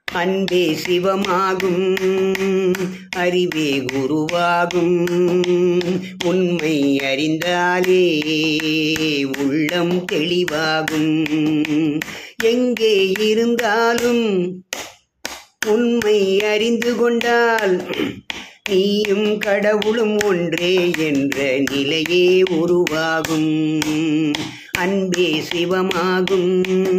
அன்பே சிவமாகும் அறிவே குருவாகும் உண்மை அறிந்தாலே உள்ளம் தெளிவாகும் எங்கே இருந்தாலும் உண்மை அறிந்து கொண்டால் நீயும் கடவுளும் ஒன்றே என்ற நிலையே உருவாகும் அன்பே சிவமாகும்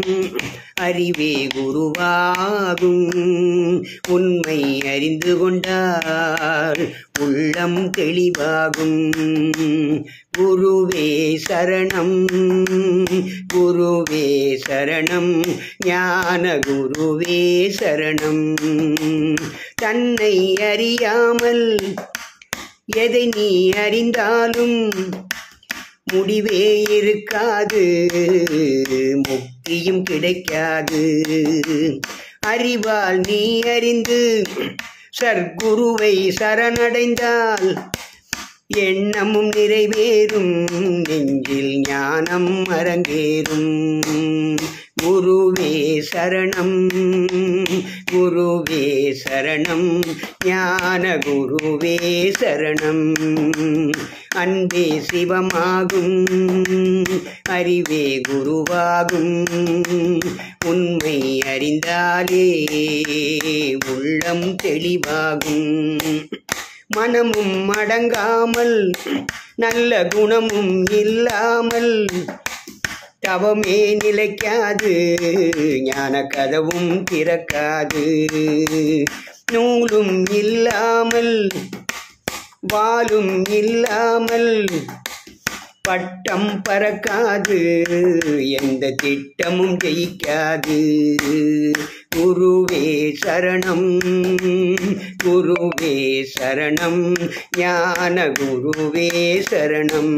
அறிவே குருவாகும் உண்மை அறிந்து கொண்டால் உள்ளம் தெளிவாகும் குருவே சரணம் குருவே சரணம் ஞான குருவே சரணம் தன்னை அறியாமல் எதை நீ அறிந்தாலும் முடிவே இருக்காது முக்தியும் கிடைக்காது அறிவால் நீ அறிந்து சர்க்குருவை சரணடைந்தால் எண்ணமும் நிறைவேறும் நெஞ்சில் ஞானம் அரங்கேறும் குருவே சரணம் குருவே சரணம் ஞான குருவே சரணம் அன்பே சிவமாகும் அறிவே குருவாகும் உண்மை அறிந்தாலே உள்ளம் தெளிவாகும் மனமும் அடங்காமல் நல்ல குணமும் இல்லாமல் தவமே நிலைக்காது ஞான கதவும் திறக்காது நூலும் இல்லாமல் வாலும் இல்லாமல் பட்டம் பறக்காது எந்த திட்டமும் ஜெயிக்காது குருவே சரணம் குருவே சரணம் ஞான குருவே சரணம்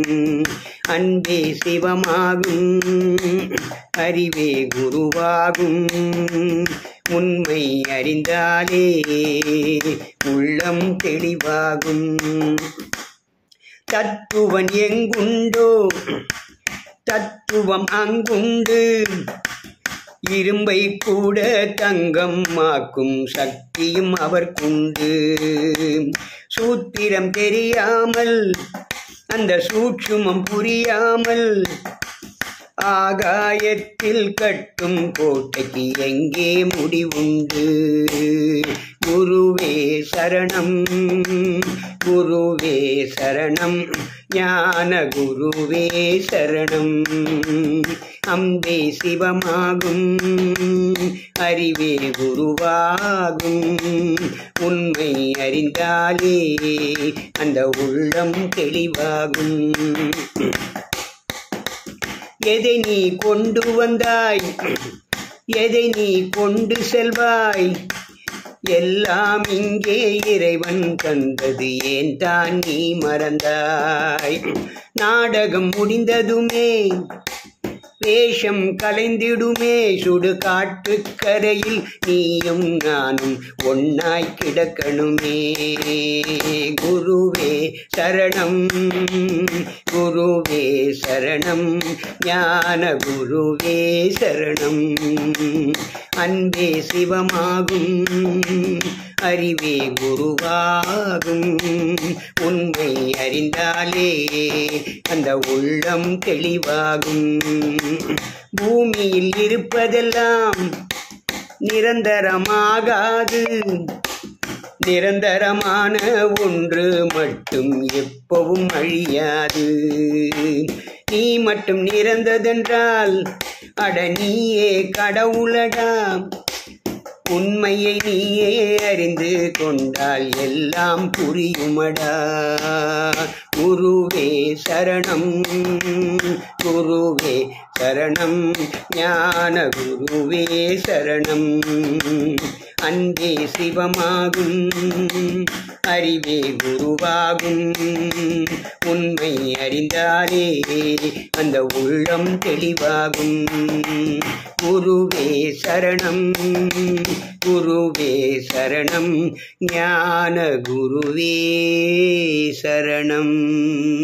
அன்பே சிவமாகும் அறிவே குருவாகும் உண்மை அறிந்தாலே உள்ளம் தெளிவாகும் தத்துவன் எங்குண்டோ தத்துவம் அங்குண்டு இரும்பை கூட தங்கம் ஆக்கும் சக்தியும் அவர்க்குண்டு சூத்திரம் தெரியாமல் அந்த சூட்சுமம் புரியாமல் ஆகாயத்தில் கட்டும் கோட்டைக்கு எங்கே முடிவுண்டு குருவே சரணம் குருவே சரணம் ஞான குருவே சரணம் அம்பே சிவமாகும் அறிவே குருவாகும் உண்மை அறிந்தாலே அந்த உள்ளம் தெளிவாகும் எதை நீ கொண்டு வந்தாய் எதை நீ கொண்டு செல்வாய் எல்லாம் இங்கே இறைவன் தந்தது ஏன் தான் நீ மறந்தாய் நாடகம் முடிந்ததுமே வேஷம் கலைந்திடுமே சுடு காட்டுக்கரையில் நீயும் நானும் ஒன்னாய் கிடக்கணுமே குருவே சரணம் குருவே சரணம் ஞான குருவே சரணம் அன்பே சிவமாகும் அறிவே குருவாகும் உண்மை அறிந்தாலே அந்த உள்ளம் தெளிவாகும் பூமியில் இருப்பதெல்லாம் நிரந்தரமாகாது நிரந்தரமான ஒன்று மட்டும் எப்பவும் அழியாது நீ மட்டும் நிறந்ததென்றால் அட நீயே கடவுளடா உண்மையை நீயே அறிந்து கொண்டால் எல்லாம் புரியுமடா குருவே சரணம் குருவே சரணம் ஞான குருவே சரணம் அன்பே சிவமாகும் அறிவே குருவாகும் உண்மை அறிந்தாலே அந்த உள்ளம் தெளிவாகும் குருவே சரணம் குருவே சரணம் ஞான குருவே சரணம்